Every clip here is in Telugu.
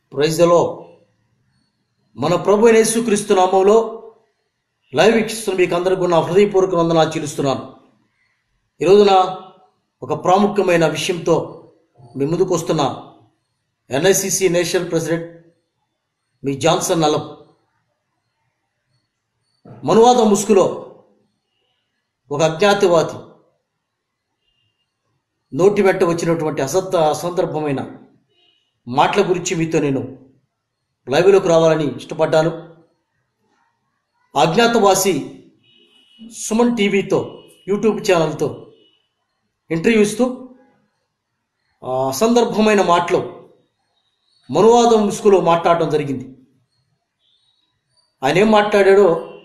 ప్రైజ్లో మన ప్రభు అయిన యేసుక్రీస్తు నామంలో లైవ్ వీక్షిస్తున్న మీకు అందరికీ నా హృదయపూర్వక వందనాలు చెల్లిస్తున్నాను ఈ రోజున ఒక ప్రాముఖ్యమైన విషయంతో మీ ముందుకు వస్తున్న ఎన్ఐసిసి నేషనల్ ప్రెసిడెంట్ మీ జాన్సన్ నలం మనువాద ముసుగులో ఒక అజ్ఞాతవాది నోటి వెంట వచ్చినటువంటి అసంత అసందర్భమైన మాటల గురించి మీతో నేను లైవ్లోకి రావాలని ఇష్టపడ్డాను అజ్ఞాతవాసి సుమన్ టీవీతో యూట్యూబ్ ఛానల్తో ఇంటర్వ్యూ ఇస్తూ ఆ అసందర్భమైన మాటలు మనువాదం ముసుగులో మాట్లాడడం జరిగింది ఆయన ఏం మాట్లాడాడో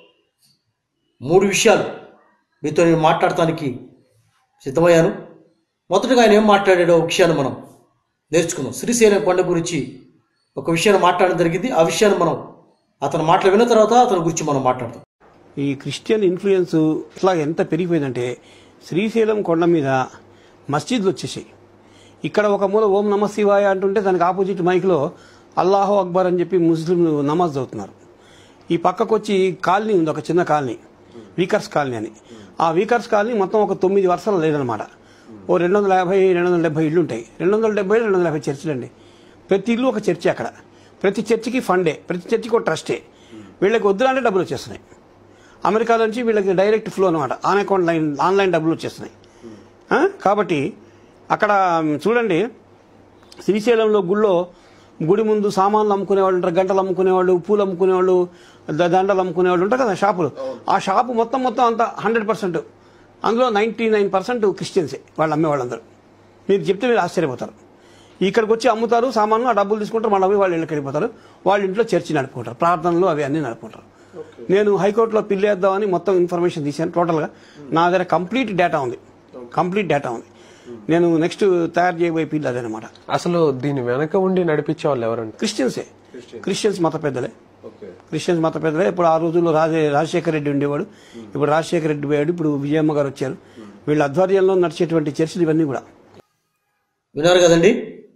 మూడు విషయాలు మీతో నేను మాట్లాడటానికి సిద్ధమయ్యాను మొదటగా ఆయన ఏం మాట్లాడాడో ఒక విషయాన్ని మనం నేర్చుకుందాం శ్రీశైలం కొండ గురించి ఒక విషయాన్ని మాట్లాడడం జరిగింది ఆ విషయాన్ని మనం అతని మాటలు విన్న తర్వాత అతని గురించి మనం మాట్లాడదాం ఈ క్రిస్టియన్ ఇన్ఫ్లుయెన్స్ ఇట్లా ఎంత పెరిగిపోయిందంటే శ్రీశైలం కొండ మీద మస్జిద్లు వచ్చేసాయి ఇక్కడ ఒక మూల ఓం నమ శివాయ అంటుంటే దానికి ఆపోజిట్ మైక్లో అల్లాహో అక్బర్ అని చెప్పి ముస్లింలు నమాజ్ చదువుతున్నారు ఈ పక్కకు వచ్చి కాలనీ ఉంది ఒక చిన్న కాలనీ వీకర్స్ కాలనీ అని ఆ వీకర్స్ కాలనీ మొత్తం ఒక తొమ్మిది వర్షాలు లేదనమాట ఓ రెండు వందల యాభై రెండు వందల డెబ్బై ఇళ్ళు ఉంటాయి రెండు వందల డెబ్బై రెండు వందల యాభై చర్చిలు అండి ప్రతి ఇల్లు ఒక చర్చి అక్కడ ప్రతి చర్చికి ఫండే ప్రతి చర్చికి ఒక ట్రస్టే వీళ్ళకి వద్దురా అంటే డబ్బులు వచ్చేస్తున్నాయి అమెరికా నుంచి వీళ్ళకి డైరెక్ట్ ఫ్లో అనమాట ఆన్ అకౌంట్ లైన్ ఆన్లైన్ డబ్బులు వచ్చేస్తున్నాయి ఆ? కాబట్టి అక్కడ మ్, చూడండి శ్రీశైలంలో గుళ్ళో గుడి ముందు సామాన్లు అమ్ముకునేవాళ్ళు ఉంటారు గంటలు అమ్ముకునేవాళ్ళు పూలు అమ్ముకునేవాళ్ళు ద- దండలు అమ్ముకునేవాళ్ళు ఉంటారు కదా షాపులు ఆ షాపు మొత్తం మొత్తం అంతా హండ్రెడ్ పర్సెంట్ అందులో నైంటీ నైన్ పర్సెంట్ క్రిస్టియన్సే వాళ్ళు అమ్మేవాళ్ళందరూ మీరు చెప్తే మీరు ఆశ్చర్యపోతారు ఇక్కడికి వచ్చి అమ్ముతారు సామాన్లు ఆ డబ్బులు తీసుకుంటారు మళ్ళీ అవి వాళ్ళ ఇళ్ళకి వెళ్ళిపోతారు వాళ్ళ ఇంట్లో చర్చి నడుపుకుంటారు ప్రార్థనలు అవి అన్నీ నడుపుకుంటారు నేను హైకోర్టులో పిల్లేద్దామని మొత్తం ఇన్ఫర్మేషన్ తీశాను టోటల్గా నా దగ్గర కంప్లీట్ డేటా ఉంది కంప్లీట్ డేటా ఉంది నేను నెక్స్ట్ తయారు చేయబోయే పిల్లి అదేనమాట అసలు దీని వెనక ఉండి నడిపించే వాళ్ళు ఎవరండి క్రిస్టియన్సే క్రిస్టియన్స్ మత పెద్దలే క్రిస్టియన్స్ మత పెద్దలే ఇప్పుడు ఆ రోజుల్లో రాజే రాజశేఖర రెడ్డి ఉండేవాడు ఇప్పుడు రాజశేఖర రెడ్డి పోయాడు ఇప్పుడు విజయమ్మ గారు వచ్చారు వీళ్ళ ఆధ్వర్యంలో నడిచేటువంటి చర్చలు ఇవన్నీ కూడా విన్నారు కదండి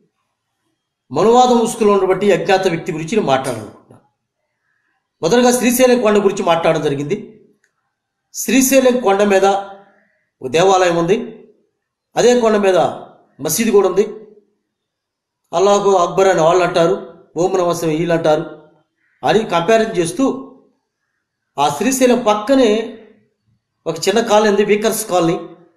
మనువాద ముసుగులో ఉన్నటువంటి అజ్ఞాత వ్యక్తి గురించి నేను మాట్లాడాలనుకుంటున్నాను మొదటగా శ్రీశైలం కొండ గురించి మాట్లాడడం జరిగింది శ్రీశైలం కొండ మీద ఒక దేవాలయం ఉంది అదే కొండ మీద మసీదు కూడా ఉంది అల్లాహు అక్బర్ అని వాళ్ళు అంటారు ఓం నమస్తం వీళ్ళు అంటారు అని కంపారిజన్ చేస్తూ ఆ శ్రీశైలం పక్కనే ఒక చిన్న కాలనీ ఉంది వీకర్స్ కాలనీ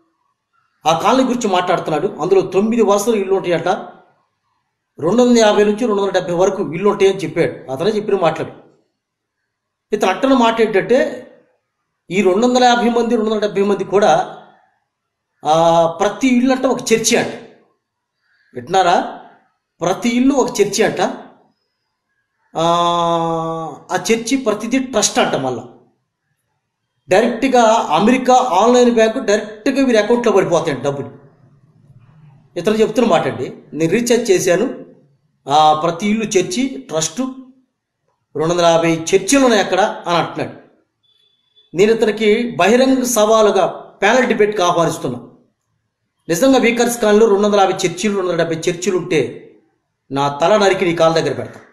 ఆ కాలనీ గురించి మాట్లాడుతున్నాడు అందులో తొమ్మిది వరుసలు ఇల్లు ఉంటాయట రెండు వందల యాభై నుంచి రెండు వందల డెబ్బై వరకు ఇల్లు ఉంటాయని చెప్పాడు అతనే చెప్పిన మాట్లాడు ఇతను అట్టన మాట ఏంటంటే ఈ రెండు వందల యాభై మంది రెండు వందల డెబ్బై మంది కూడా ఆ, ప్రతి ఇల్లు అంట ఒక చర్చి అంట వింటున్నారా ప్రతి ఇల్లు ఒక చర్చి అంట ఆ, ఆ చర్చి ప్రతిదీ ట్రస్ట్ అంట మళ్ళా డైరెక్ట్గా అమెరికా ఆన్లైన్ బ్యాంకు డైరెక్ట్గా వీరి అకౌంట్లో పడిపోతాయండి డబ్బులు ఇతను చెప్తున్న మాట అండి నేను రీఛార్జ్ చేశాను ఆ, ప్రతి ఇల్లు చర్చి ట్రస్టు రెండు వందల యాభై చర్చిలు ఉన్నాయి అక్కడ అని అంటున్నాడు నేను ఇతనికి బహిరంగ సవాలుగా ప్యానల్ డిబేట్కి ఆహ్వానిస్తున్నా నిజంగా వీకర్స్ కాలంలో రెండు వందల యాభై చర్చిలు రెండు వందల డెబ్బై చర్చిలు ఉంటే నా తల నరికి నీ కాళ్ళ దగ్గర పెడతా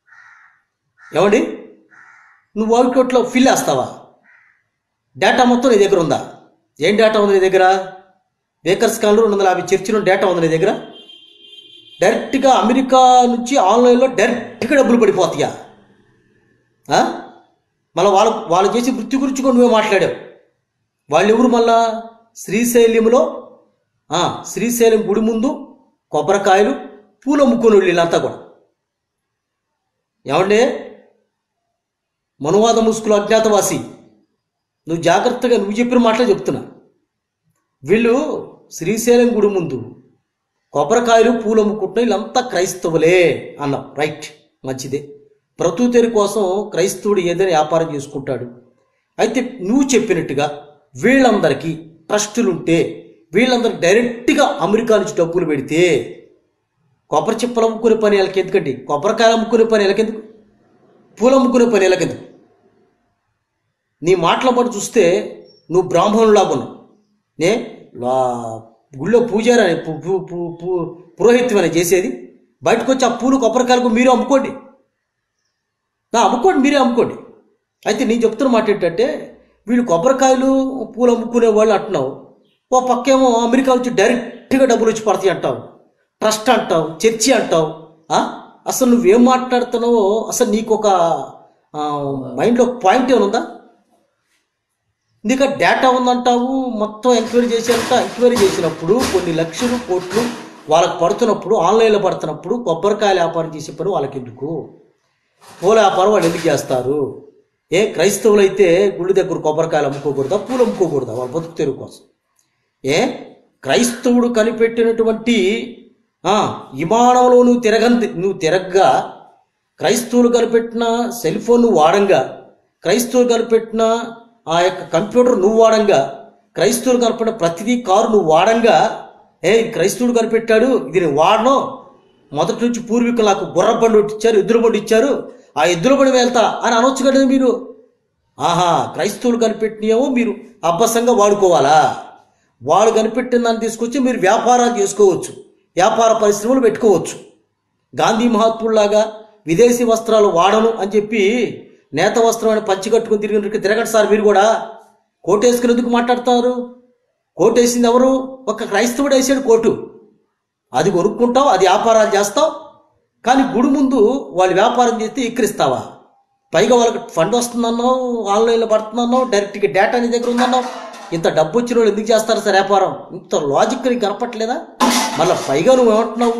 ఏమండి నువ్వు అవుట్కోట్లో ఫిల్ వేస్తావా డేటా మొత్తం నీ దగ్గర ఉందా ఏం డేటా ఉంది నీ దగ్గర వేకర్స్ కాలంలో రెండు వందల యాభై చర్చిలో డేటా ఉంది నీ దగ్గర డైరెక్ట్గా అమెరికా నుంచి ఆన్లైన్లో డైరెక్ట్గా డబ్బులు పడిపోతాయా ఆ? మళ్ళీ వాళ్ళ వాళ్ళు చేసే వృత్తి గురించి కూడా నువ్వే మాట్లాడావు వాళ్ళు ఎవరు మళ్ళా శ్రీశైలంలో ఆ, శ్రీశైలం గుడి ముందు కొబ్బరికాయలు పూలు అమ్ముకుని వీళ్ళంతా కూడా ఏమండే మనువాద ముసుగులు అజ్ఞాతవాసి నువ్వు జాగ్రత్తగా నువ్వు చెప్పిన మాటలే చెప్తున్నా వీళ్ళు శ్రీశైలం గుడి ముందు కొబ్బరికాయలు పూలు అమ్ముకుంటున్న వీళ్ళంతా క్రైస్తవులే అన్నాం రైట్ మంచిదే బ్రతుకుతెరి కోసం క్రైస్తవుడు ఏదైనా వ్యాపారం చేసుకుంటాడు అయితే నువ్వు చెప్పినట్టుగా వీళ్ళందరికీ ట్రస్టులుంటే వీళ్ళందరికి డైరెక్ట్గా అమెరికా నుంచి డబ్బులు పెడితే కొబ్బరి చిప్పలు అమ్ముకునే పని వీళ్ళకి ఎందుకండి కొబ్బరికాయలు అమ్ముకునే పని వీళ్ళకెందుకు పూలు అమ్ముకునే పని వీళ్ళకెందుకు నీ మాటల పాటు చూస్తే నువ్వు బ్రాహ్మణులాగా ఉన్నావు నే లా- గుళ్ళో పూజారి అని పు- పు- పు- పు- పురోహిత్యం అని చేసేది బయటకు వచ్చి ఆ పూలు కొబ్బరికాయలకు మీరు అమ్ముకోండి నా అమ్ముకోండి మీరే అమ్ముకోండి అయితే నేను చెప్తున్న మాట ఏంటంటే వీళ్ళు కొబ్బరికాయలు పూలు అమ్ముకునే వాళ్ళు అంటున్నావు ఓ పక్కేమో అమెరికా నుంచి డైరెక్ట్గా డబ్బులు వచ్చి పడతాయి అంటావు ట్రస్ట్ అంటావు చర్చి అంటావు ఆ? అసలు నువ్వేం మాట్లాడుతున్నావో అసలు నీకు ఒక ఆ, మైండ్లో పాయింట్ ఏమైనా ఉందా నీకు డేటా ఉందంటావు మొత్తం ఎంక్వైరీ చేసేంత ఎంక్వైరీ చేసినప్పుడు కొన్ని లక్షలు కోట్లు వాళ్ళకి పడుతున్నప్పుడు ఆన్లైన్లో పడుతున్నప్పుడు కొబ్బరికాయల వ్యాపారం చేసే పని వాళ్ళకి ఎందుకు పూల వ్యాపారం వాళ్ళు ఎందుకు చేస్తారు ఏ క్రైస్తవులు అయితే గుడి దగ్గర కొబ్బరికాయలు అమ్ముకోకూడదా పూలు అమ్ముకోకూడదా వాళ్ళ బతుకు తెరువు కోసం ఏ క్రైస్తవుడు కనిపెట్టినటువంటి ఆ, విమానంలో నువ్వు తిరగంది నువ్వు తిరగ్గా క్రైస్తవులు కనిపెట్టిన సెల్ ఫోన్ నువ్వు వాడంగా క్రైస్తవులు కనిపెట్టిన ఆ యొక్క కంప్యూటర్ నువ్వు వాడంగా క్రైస్తవులు కనిపెట్టిన ప్రతిదీ కారు నువ్వు వాడంగా ఏ ఇది క్రైస్తవుడు కనిపెట్టాడు ఇది నేను వాడను మొదటి నుంచి పూర్వీకులు నాకు గుర్ర బండి ఒకటి ఇచ్చారు ఎద్దుల బండి ఇచ్చారు ఆ ఎద్దుల బండి వెళ్తా అని అనొచ్చు కదా మీరు ఆహా క్రైస్తవులు కనిపెట్టినేమో మీరు అబ్బసంగా వాడుకోవాలా వాడు కనిపెట్టిన దాన్ని తీసుకొచ్చి మీరు వ్యాపారాలు చేసుకోవచ్చు వ్యాపార పరిశ్రమలు పెట్టుకోవచ్చు గాంధీ మహాత్ముల్లాగా విదేశీ వస్త్రాలు వాడను అని చెప్పి నేత వస్త్రం అని పంచి కట్టుకుని తిరిగినట్టు తిరగండి సార్ మీరు కూడా కోటు వేసుకుని ఎందుకు మాట్లాడతారు కోటు వేసింది ఎవరు ఒక క్రైస్తవుడు వేసాడు కోటు అది కొనుక్కుంటావు అది వ్యాపారాలు చేస్తావు కానీ గుడి ముందు వాళ్ళు వ్యాపారం చేస్తే ఎక్కిరిస్తావా పైగా వాళ్ళకి ఫండ్ వస్తుందన్నావు ఆన్లైన్లో పడుతుందన్నావు డైరెక్ట్గా డేటా నీ దగ్గర ఉందన్నావు ఇంత డబ్బు వచ్చిన వాళ్ళు ఎందుకు చేస్తారు సార్ వ్యాపారం ఇంత లాజిక్ నీకు కనపట్లేదా మళ్ళీ పైగా నువ్వు ఏమంటున్నావు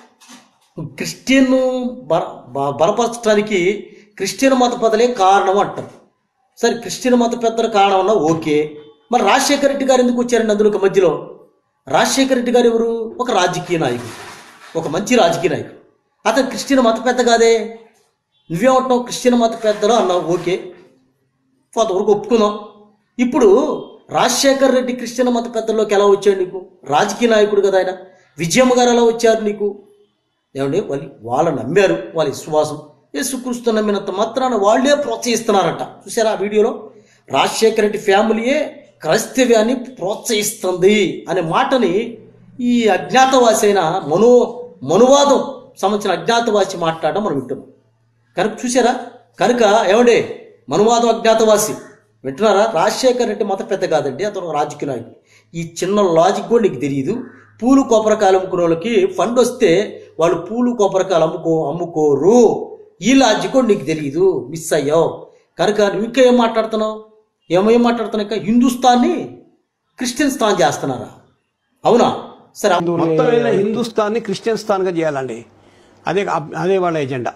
క్రిస్టియన్ బల బ- బలపరచడానికి క్రిస్టియన్ మత పెద్దలే కారణం అంటారు సరే క్రిస్టియన్ మత పెద్దల కారణం అన్నా ఓకే మరి రాజశేఖర రెడ్డి గారు ఎందుకు వచ్చారండి అందులో ఒక మధ్యలో రాజశేఖర రెడ్డి గారు ఎవరు ఒక రాజకీయ నాయకుడు ఒక మంచి రాజకీయ నాయకుడు అతను క్రిస్టియన్ మత పెద్ద కాదే నువ్వేమంటున్నావు క్రిస్టియన్ మత పెద్దలు అన్నావు ఓకే కొంతవరకు ఒప్పుకుందాం ఇప్పుడు రాజశేఖర్ రెడ్డి క్రిస్టియన్ మత పెద్దల్లోకి ఎలా వచ్చాడు నీకు రాజకీయ నాయకుడు కదా ఆయన విజయమ్మ గారు ఎలా వచ్చారు నీకు ఏమండి వాళ్ళు వాళ్ళు నమ్మారు వాళ్ళ విశ్వాసం యేసుక్రీస్తు నమ్మినంత మాత్రాన వాళ్ళే ప్రోత్సహిస్తున్నారట చూసారా ఆ వీడియోలో రాజశేఖర రెడ్డి ఫ్యామిలీయే క్రైస్తవ్యాన్ని ప్రోత్సహిస్తుంది అనే మాటని ఈ అజ్ఞాతవాసి అయిన మనో మనువాదం సంబంధించిన అజ్ఞాతవాసి మాట్లాడడం మనం వింటున్నాం కనుక చూసారా కనుక ఏమండే మనువాదం అజ్ఞాతవాసి వింటున్నారా రాజశేఖర్ రెడ్డి మత పెద్ద కాదండి అతను ఒక రాజకీయ నాయకుడు ఈ చిన్న లాజిక్ కూడా నీకు తెలియదు పూలు కొబ్బరికాయలు అమ్ముకునే వాళ్ళకి ఫండ్ వస్తే వాళ్ళు పూలు కొబ్బరికాయలు అమ్ముకో అమ్ముకోరు ఈ లాజిక్ కూడా నీకు తెలియదు మిస్ అయ్యావు కనుక నువ్వు ఇంకా ఏం మాట్లాడుతున్నావు ఏమేం మాట్లాడుతున్నావు ఇంకా హిందుస్థాన్ని క్రిస్టియన్ స్థాన్ చేస్తున్నారా అవునా సరే మొత్తం మీద హిందుస్థాన్ని క్రిస్టియన్ స్థాన్గా చేయాలండి అదే అదే వాళ్ళ ఎజెండా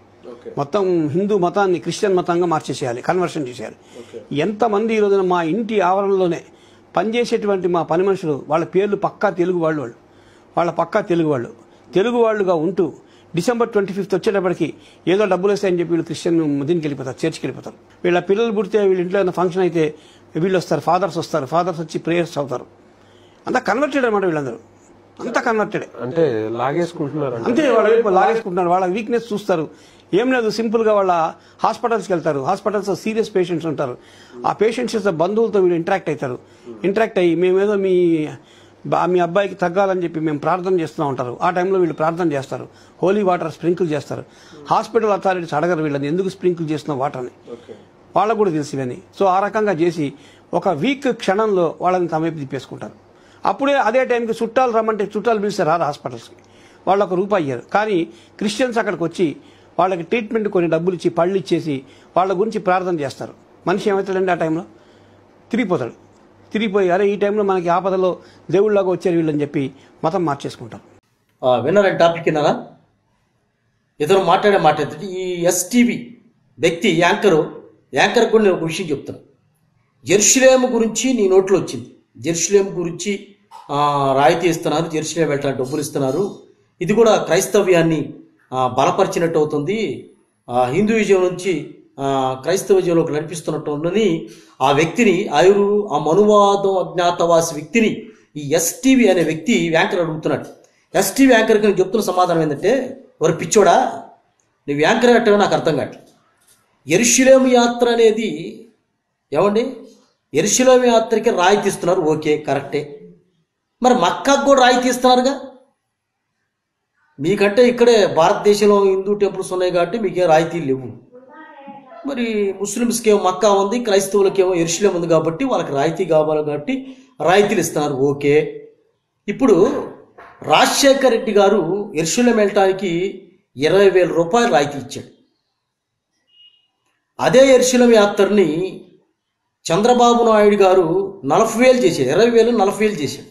మొత్తం హిందూ మతాన్ని క్రిస్టియన్ మతంగా మార్చేసేయాలి కన్వర్షన్ చేసేయాలి ఎంతమంది ఈ రోజున మా ఇంటి ఆవరణలోనే పనిచేసేటువంటి మా పని మనుషులు వాళ్ళ పేర్లు పక్కా తెలుగు వాళ్ళు వాళ్ళు వాళ్ళ పక్కా తెలుగు వాళ్ళు తెలుగు వాళ్ళుగా ఉంటూ డిసెంబర్ ట్వంటీ ఫిఫ్త్ వచ్చేటప్పటికి ఏదో డబ్బులు వస్తాయని చెప్పి వీళ్ళు క్రిస్టియన్ దీనికి వెళ్ళిపోతారు చర్చ్కి వెళ్ళిపోతారు వీళ్ళ పిల్లలు పుడితే వీళ్ళ ఇంట్లో ఏదైనా ఫంక్షన్ అయితే వీళ్ళు వస్తారు ఫాదర్స్ వస్తారు ఫాదర్స్ వచ్చి ప్రేయర్స్ అవుతారు అంతా కన్వర్టెడ్ అనమాట వీళ్ళందరూ అంతా కన్వర్టెడే అంటే లాగేసుకుంటున్నారు అంటే అంతే వాళ్ళ వైపు లాగేసుకుంటున్నారు వాళ్ళ వీక్నెస్ చూస్తారు ఏం లేదు సింపుల్ గా వాళ్ళ హాస్పిటల్స్కి వెళ్తారు హాస్పిటల్స్ సీరియస్ పేషెంట్స్ ఉంటారు ఆ పేషెంట్స్ బంధువులతో వీళ్ళు ఇంటరాక్ట్ అవుతారు ఇంటరాక్ట్ అయ్యి మేమేదో మీ బా- మీ అబ్బాయికి తగ్గాలని చెప్పి మేము ప్రార్థన చేస్తూ ఉంటారు ఆ టైంలో వీళ్ళు ప్రార్థన చేస్తారు హోలీ వాటర్ స్ప్రింకిల్ చేస్తారు హాస్పిటల్ అథారిటీస్ అడగరు వీళ్ళని ఎందుకు స్ప్రింకిల్ చేస్తున్నావు వాటర్ని వాళ్ళకు కూడా తెలుసు ఇవన్నీ సో ఆ రకంగా చేసి ఒక వీక్ క్షణంలో వాళ్ళని తమ వైపు తిప్పేసుకుంటారు అప్పుడే అదే టైంకి చుట్టాలు రమ్మంటే చుట్టాలు పిలిస్తే రారు హాస్పిటల్స్కి వాళ్ళు ఒక రూపాయి ఇయ్యారు కానీ క్రిస్టియన్స్ అక్కడికి వచ్చి వాళ్ళకి ట్రీట్మెంట్ కొన్ని డబ్బులు ఇచ్చి పళ్ళు ఇచ్చేసి వాళ్ళ గురించి ప్రార్థన చేస్తారు మనిషి ఏమవుతాడండి ఆ టైంలో తిరిగిపోతాడు తిరిగిపోయి అరే ఈ టైంలో మనకి ఆపదలో దేవుళ్ళలాగా వచ్చారు వీళ్ళని చెప్పి మతం మార్చేసుకుంటారు ఆ, విన్నారండి టాపిక్ విన్నారా ఇతను మాట్లాడే మాట ఏంటంటే ఈ ఎస్టీవీ వ్యక్తి యాంకరు యాంకర్ కూడా నేను ఒక విషయం చెప్తాను జెరూసలేం గురించి నీ నోట్లో వచ్చింది జెరూసలేం గురించి ఆ, రాయితీ ఇస్తున్నారు జెరూసలేం వెళ్ళడానికి డబ్బులు ఇస్తున్నారు ఇది కూడా క్రైస్తవ్యాన్ని ఆ, బలపరిచినట్టు అవుతుంది ఆ, హిందూయిజం నుంచి ఆ, క్రైస్తవజంలోకి నడిపిస్తున్నట్టు ఉందని ఆ వ్యక్తిని ఆయురు ఆ మనువాదం అజ్ఞాతవాసి వ్యక్తిని ఈ ఎస్టీవీ అనే వ్యక్తి యాంకర్ అడుగుతున్నాడు ఎస్టీవీ యాంకర్కి నేను చెప్తున్న సమాధానం ఏంటంటే ఎవరు పిచ్చోడా నువ్వు యాంకర్ కట్టవో నాకు అర్థం కావట్లేదు ఎరుషులేము యాత్ర అనేది ఏమండి ఎరుషులేము యాత్రకి రాయితీ ఇస్తున్నారు ఓకే కరెక్టే మరి మక్కాకు కూడా రాయితీ ఇస్తున్నారుగా మీకంటే ఇక్కడే భారతదేశంలో హిందూ టెంపుల్స్ ఉన్నాయి కాబట్టి మీకేం రాయితీలు లేవు మరి ముస్లిమ్స్కి ఏమో మక్కా ఉంది క్రైస్తవులకి ఏమో ఎరుశలేం ఉంది కాబట్టి వాళ్ళకి రాయితీ కావాలి కాబట్టి రాయితీలు ఇస్తున్నారు ఓకే ఇప్పుడు రాజశేఖర్ రెడ్డి గారు ఎరుశలేం వెళ్ళటానికి ఇరవై వేల రూపాయలు రాయితీ ఇచ్చాడు అదే ఎరుశలేం యాత్రని చంద్రబాబు నాయుడు గారు నలభై వేలు చేశాడు ఇరవై వేలు నలభై వేలు చేశాడు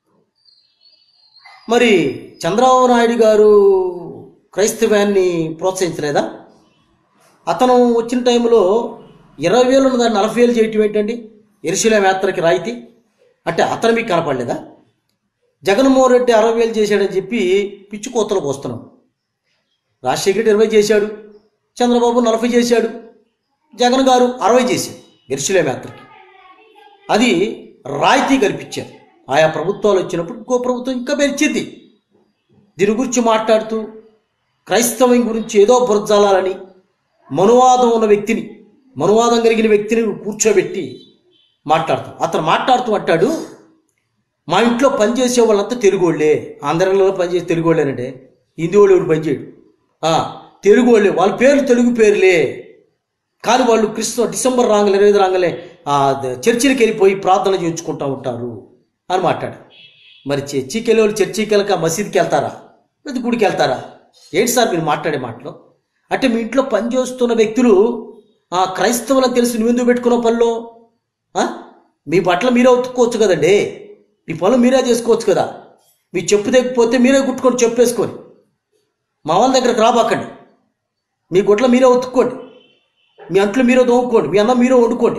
మరి చంద్రబాబు నాయుడు గారు క్రైస్తవాన్ని ప్రోత్సహించలేదా అతను వచ్చిన టైంలో ఇరవై వేలు ఉన్న దాన్ని నలభై వేలు చేయటం ఏంటండి ఎరుశలేం యాత్రకి రాయితీ అంటే అతను మీకు కనపడలేదా జగన్మోహన్ రెడ్డి అరవై వేలు చేశాడని చెప్పి పిచ్చి కోతలకు వస్తున్నాం రాజశేఖర రెడ్డి ఇరవై చేశాడు చంద్రబాబు నలభై చేశాడు జగన్ గారు అరవై చేశాడు ఎరుశలేం యాత్రకి అది రాయితీ కల్పించారు ఆయా ప్రభుత్వాలు వచ్చినప్పుడు ఇంకో ప్రభుత్వం ఇంకా పెంచింది దీని గురించి మాట్లాడుతూ క్రైస్తవం గురించి ఏదో బురజాలని మనువాదం ఉన్న వ్యక్తిని మనువాదం కలిగిన వ్యక్తిని కూర్చోబెట్టి మాట్లాడతాం అతను మాట్లాడుతూ అంటాడు మా ఇంట్లో పనిచేసే వాళ్ళంతా తెలుగోళ్ళే ఆంధ్రలో పనిచేసే తెలుగోళ్ళేనంటే హిందీ వాళ్ళు ఎవరు పనిచేయడు ఆ, తెలుగోళ్ళే వాళ్ళ పేర్లు తెలుగు పేర్లే కానీ వాళ్ళు క్రిస్త డిసెంబర్ రాంగలే ఇరవై రాంగలే ఆ, ద- చర్చిలకు వెళ్ళిపోయి ప్రార్థన చేయించుకుంటూ ఉంటారు అని మాట్లాడు మరి చర్చికి వెళ్ళే వాళ్ళు చర్చికి వెళ్ళక మసీద్కి వెళ్తారా లేదా గుడికి వెళ్తారా ఏంటి సార్ మీరు మాట్లాడే మాటలు అంటే మీ ఇంట్లో పనిచేస్తున్న వ్యక్తులు ఆ క్రైస్తవులని తెలిసి నువ్వెందుకు పెట్టుకున్నావు పనిలో ఆ? మీ బట్టలు మీరే ఉతుక్కోవచ్చు కదండి మీ పనులు మీరే చేసుకోవచ్చు కదా మీ చెప్పు తెగిపోతే మీరే కుట్టుకొని చెప్పేసుకొని మా వాళ్ళ దగ్గరకు రాబాకండి మీ గుడ్ల మీరే ఉతుక్కోండి మీ అంట్లు మీరే దోముకోండి మీ అన్నం మీరే వండుకోండి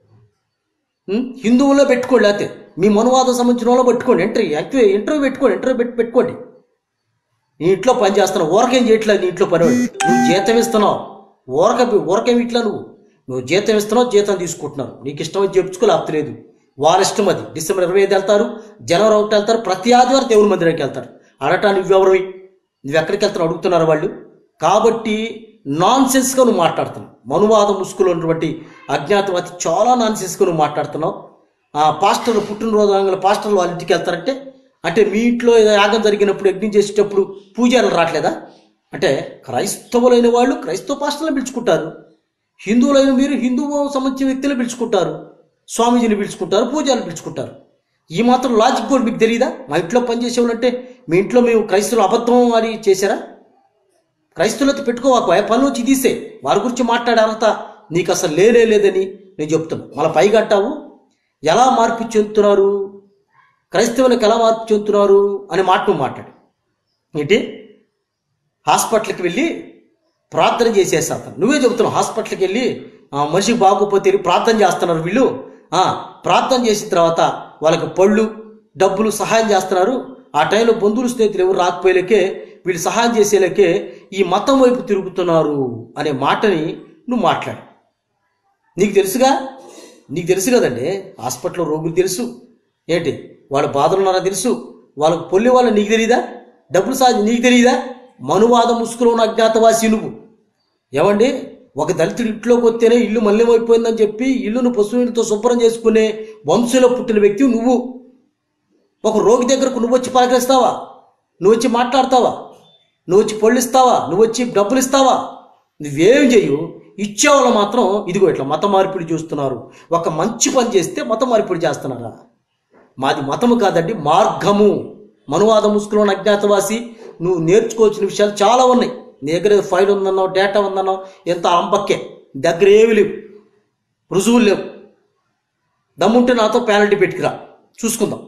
ఉం? హిందువుల్లో పెట్టుకోండి లేకపోతే మీ మనువాదం సంబంధించిన వాళ్ళు పెట్టుకోండి ఎంట్రీ యాక్టివ్ ఇంటర్వ్యూ పెట్టుకోండి ఇంటర్వ్యూ పెట్టి పెట్టుకోండి నీ ఇంట్లో పని చేస్తున్నావు ఊరకేం చేయట్లేదు నీ ఇంట్లో పని వాడు. నువ్వు జీతం ఇస్తున్నావు ఊరక ఊరకేం ఇట్లా నువ్వు నువ్వు జీతం ఇస్తున్నావు జీతం తీసుకుంటున్నావు నీకు ఇష్టం వచ్చి చెప్పుకో లేదు వాళ్ళ ఇష్టం అది డిసెంబర్ ఇరవై ఐదు వెళ్తారు జనవరి ఒకటి వెళ్తారు ప్రతి ఆదివారం దేవుని మందిరానికి వెళ్తారు అడటా నువ్వెవరు నువ్వు ఎక్కడికి వెళ్తావు అడుగుతున్నారు వాళ్ళు కాబట్టి నాన్ సెన్స్గా నువ్వు మాట్లాడుతున్నావు మనువాద ముసుగులో ఉన్నటువంటి అజ్ఞాతవాది చాలా నాన్ సెన్స్గా నువ్వు మాట్లాడుతున్నావు ఆ పాస్టర్ పుట్టినరోజు అనగానే పాస్టర్లు వాళ్ళ ఇంటికి వెళ్తారంటే అంటే మీ ఇంట్లో ఏదో యాగం జరిగినప్పుడు యజ్ఞం చేసేటప్పుడు పూజారులు రావట్లేదా అంటే క్రైస్తవులైన వాళ్ళు క్రైస్తవ పాస్టర్లను పిలుచుకుంటారు హిందువులైన మీరు హిందువు సంబంధించిన వ్యక్తులు పిలుచుకుంటారు స్వామీజీని పిలుచుకుంటారు పూజారులు పిలుచుకుంటారు ఈ మాత్రం లాజిక్ కూడా మీకు తెలియదా మా ఇంట్లో పనిచేసే వాళ్ళంటే మీ ఇంట్లో మేము క్రైస్తవులు అబద్ధం అని చేశారా క్రైస్తవులతో పెట్టుకోవాకు ఆ పని నుంచి తీసే వారి గురించి మాట్లాడే అర్హత నీకు అసలు లేనే లేదని నేను చెప్తున్నా మళ్ళీ పైగా అంటావు ఎలా మార్పు చెందుతున్నారు క్రైస్తవులకు ఎలా మార్పు చెందుతున్నారు అనే మాట నువ్వు మాట్లాడు ఏంటి హాస్పిటల్కి వెళ్ళి ప్రార్థన చేసేసి అతను నువ్వే చెబుతున్నావు హాస్పిటల్కి వెళ్ళి ఆ, మనిషికి బాగోపోతే వెళ్ళి ప్రార్థన చేస్తున్నారు వీళ్ళు ఆ, ప్రార్థన చేసిన తర్వాత వాళ్ళకి పళ్ళు డబ్బులు సహాయం చేస్తున్నారు ఆ టైంలో బంధువులు స్నేహితులు ఎవరు రాకపోయేలకే వీళ్ళు సహాయం చేసేలకే ఈ మతం వైపు తిరుగుతున్నారు అనే మాటని నువ్వు మాట్లాడు నీకు తెలుసుగా నీకు తెలుసు కదండి హాస్పిటల్లో రోగులు తెలుసు ఏంటి వాళ్ళ బాధలు ఉన్నారో తెలుసు వాళ్ళకు పొల్లి వాళ్ళ నీకు తెలియదా డబ్బులు సాధి నీకు తెలియదా మనువాద ముసుగులో ఉన్న అజ్ఞాతవాసి నువ్వు ఏమండి ఒక దళితుడి ఇంట్లోకి వస్తేనే ఇల్లు మలినమైపోయిందని చెప్పి ఇల్లును పశువులతో శుభ్రం చేసుకునే వంశంలో పుట్టిన వ్యక్తి నువ్వు ఒక రోగి దగ్గరకు నువ్వు వచ్చి పలకరిస్తావా నువ్వు వచ్చి మాట్లాడతావా నువ్వు వచ్చి పళ్ళు ఇస్తావా నువ్వు వచ్చి డబ్బులు ఇస్తావా నువ్వేం చెయ్యు ఇచ్చేవాళ్ళు మాత్రం ఇదిగో ఇట్లా మత మార్పిడి చూస్తున్నారు ఒక మంచి పని చేస్తే మత మార్పిడి చేస్తున్నారా మాది మతము కాదండి మార్గము మనువాద ముసుగులో ఉన్న అజ్ఞాతవాసి నువ్వు నేర్చుకోవాల్సిన విషయాలు చాలా ఉన్నాయి నీ దగ్గర ఏదో ఫైల్ ఉందన్నావు డేటా ఉందన్నావు ఎంత అంబక్కే దగ్గర ఏమి లేవు రుజువులు లేవు దమ్ముంటే నాతో పెనాల్టీ పెట్టుకురా చూసుకుందాం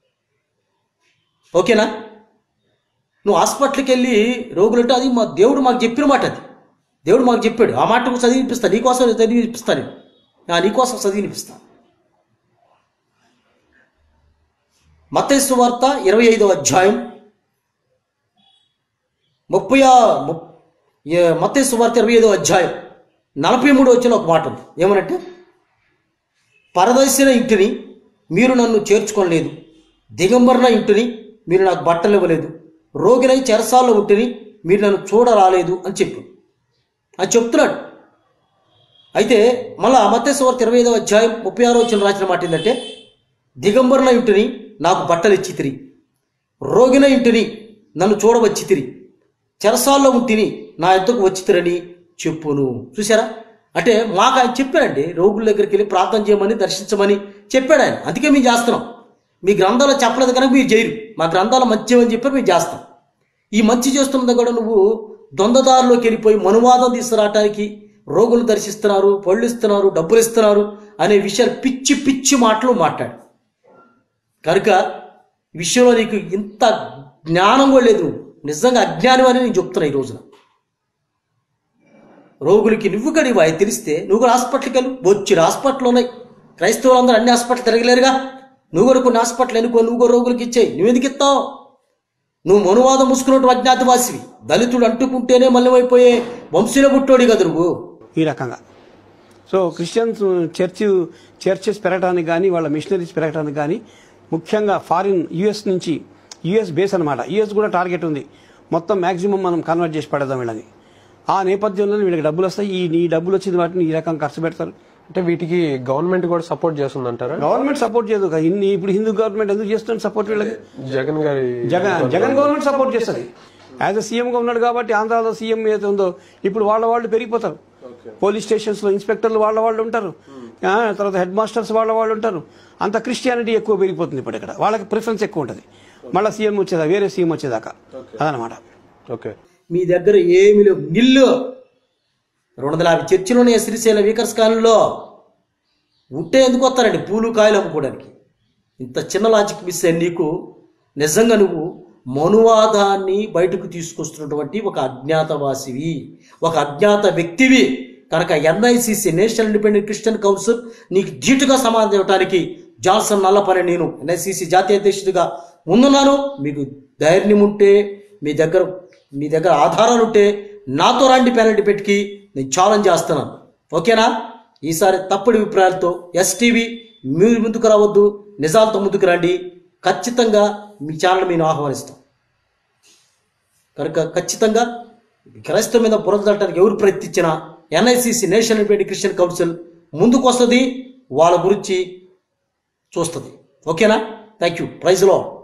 ఓకేనా నువ్వు హాస్పిటల్కి వెళ్ళి రోగులంటే అది మా దేవుడు మాకు చెప్పిన మాట అది దేవుడు మాకు చెప్పాడు ఆ మాట నువ్వు చదివినిపిస్తా నీకోసం చదివినిపిస్తాను నేను నా నీకోసం చదివినిపిస్తా మత్తైసు వార్త ఇరవై ఐదవ అధ్యాయం ముప్పై మత్తైసు వార్త ఇరవై ఐదవ అధ్యాయం నలభై మూడు వచ్చిన ఒక మాట ఉంది ఏమనంటే పరదర్శన ఇంటిని మీరు నన్ను చేర్చుకోలేదు దిగంబరన ఇంటిని మీరు నాకు బట్టలు ఇవ్వలేదు రోగినై చెరసాల్లో ఉంటిని మీరు నన్ను చూడరాలేదు అని చెప్పి అని చెప్తున్నాడు అయితే మళ్ళా మత్స్యవార్త ఇరవై ఐదవ అధ్యాయం ముప్పై ఆరో వచ్చిన రాసిన మాట ఏంటంటే దిగంబరన ఇంటిని నాకు బట్టలు ఇచ్చి తిరిగి రోగిన ఇంటిని నన్ను చూడవచ్చి తిరిగి చెరసాల్లో తిని నా ఎద్దకు వచ్చితరని చెప్పును చూసారా అంటే మాకు ఆయన చెప్పాడండి రోగుల దగ్గరికి వెళ్ళి ప్రార్థన చేయమని దర్శించమని చెప్పాడు ఆయన అందుకే మేము చేస్తున్నాం మీ గ్రంథాలు చెప్పలేదు కనుక మీరు చేయరు మా గ్రంథాలు మంచి అని చెప్పారు మేము చేస్తాం ఈ మంచి చేస్తున్నది కూడా నువ్వు దొందదారిలోకి వెళ్ళిపోయి మనువాదం తీసుకురావటానికి రోగులు దర్శిస్తున్నారు పళ్ళు ఇస్తున్నారు డబ్బులు ఇస్తున్నారు అనే విషయాలు పిచ్చి పిచ్చి మాటలు మాట్లాడు కనుక ఈ విషయంలో నీకు ఇంత జ్ఞానం కూడా లేదు నువ్వు నిజంగా అజ్ఞానం అని నేను చెప్తున్నా ఈ రోజున రోగులకి నువ్వు కూడా ఇవ్వ తెలిస్తే నువ్వు కూడా హాస్పిటల్కి వెళ్ళు బొచ్చిన హాస్పిటల్ ఉన్నాయి క్రైస్తవులందరూ అన్ని హాస్పిటల్ తిరగలేరుగా నువ్వు కూడా కొన్ని హాస్పిటల్ ఎన్నుకో నువ్వు కూడా రోగులకి ఇచ్చేయి నువ్వు ఎందుకు ఇస్తావు నువ్వు మనువాదం ముసుకున్నట్టు అజ్ఞాతవాసివి దళితుడు అంటుకుంటేనే మల్లమైపోయే వంశీల పుట్టోడి కదా నువ్వు ఈ రకంగా సో క్రిస్టియన్స్ చర్చ్ చర్చెస్ పెరగడానికి కానీ వాళ్ళ మిషనరీస్ పెరగడానికి కానీ ముఖ్యంగా ఫారిన్ యుఎస్ నుంచి యుఎస్ బేస్ అనమాట యుఎస్ కూడా టార్గెట్ ఉంది మొత్తం మాక్సిమం మనం కన్వర్ట్ చేసి పడదాం వీళ్ళని ఆ నేపథ్యంలో వీళ్ళకి డబ్బులు వస్తాయి ఈ నీ డబ్బులు వచ్చిన వాటిని ఈ రకంగా ఖర్చు పెడతారు అంటే వీటికి గవర్నమెంట్ కూడా సపోర్ట్ చేస్తుందంటారా గవర్నమెంట్ సపోర్ట్ చేయదు కదా. ఇన్ని ఇప్పుడు హిందూ గవర్నమెంట్ ఎందుకు చేస్తుంది సపోర్ట్ వీళ్ళకి జగన్ గారి జగన్ జగన్ గవర్నమెంట్ సపోర్ట్ చేస్తుంది యాజ్ అ సీఎంగా ఉన్నాడు కాబట్టి ఆంధ్రాలో సీఎం ఏదైతే ఉందో ఇప్పుడు వాళ్ళ వాళ్ళు పెరిగిపోతారు పోలీస్ స్టేషన్స్ లో ఇన్స్పెక్టర్లు వాళ్ళ వాళ్ళు ఉంటారు ఆ, తర్వాత హెడ్ మాస్టర్స్ వాళ్ళ వాళ్ళు ఉంటారు అంత క్రిస్టియానిటీ ఎక్కువ పెరిగిపోతుంది ఇప్పుడు ఇక్కడ వాళ్ళకి ప్రిఫరెన్స్ ఎక్కువ ఉంటుంది మళ్ళీ సీఎం వచ్చేదాకా వేరే సీఎం వచ్చేదాకా అదనమాట ఓకే మీ దగ్గర ఏమి లేవు నిల్లు రెండు వందల యాభై చర్చిలు ఉన్నాయి శ్రీశైలం వీకర్స్ కాలంలో ఉంటే ఎందుకు వస్తారండి పూలు కాయలు అమ్ముకోవడానికి ఇంత చిన్న లాజిక్ మిస్ అయ్యి నీకు నిజంగా నువ్వు మనువాదాన్ని బయటకు తీసుకొస్తున్నటువంటి ఒక అజ్ఞాతవాసివి ఒక అజ్ఞాత వ్యక్తివి కనుక NICC national independent Christian council నీకు ధీటుగా సమాధానం ఇవ్వడానికి జాన్సన్ నల్లపని నేను ఎన్ఐసిసి జాతీయ అధ్యక్షుడిగా ముందున్నాను మీకు ధైర్యం ఉంటే మీ దగ్గర మీ దగ్గర ఆధారాలు ఉంటే నాతో రండి పెనల్టీ పెట్టుకి నేను ఛాలెంజ్ చేస్తున్నాను ఓకేనా ఈసారి తప్పుడు అభిప్రాయాలతో ఎస్టీవీ మీరు ముందుకు రావద్దు నిజాలతో ముందుకు రండి ఖచ్చితంగా మీ ఛానల్ నేను ఆహ్వానిస్తాం కనుక ఖచ్చితంగా క్రైస్తవ మీద బురద తట్టడానికి ఎవరు ప్రయత్నించినా NICC national independent Christian council ముందుకు వస్తుంది వాళ్ళ గురించి చూస్తుంది ఓకేనా థ్యాంక్ యూ ప్రైజ్లో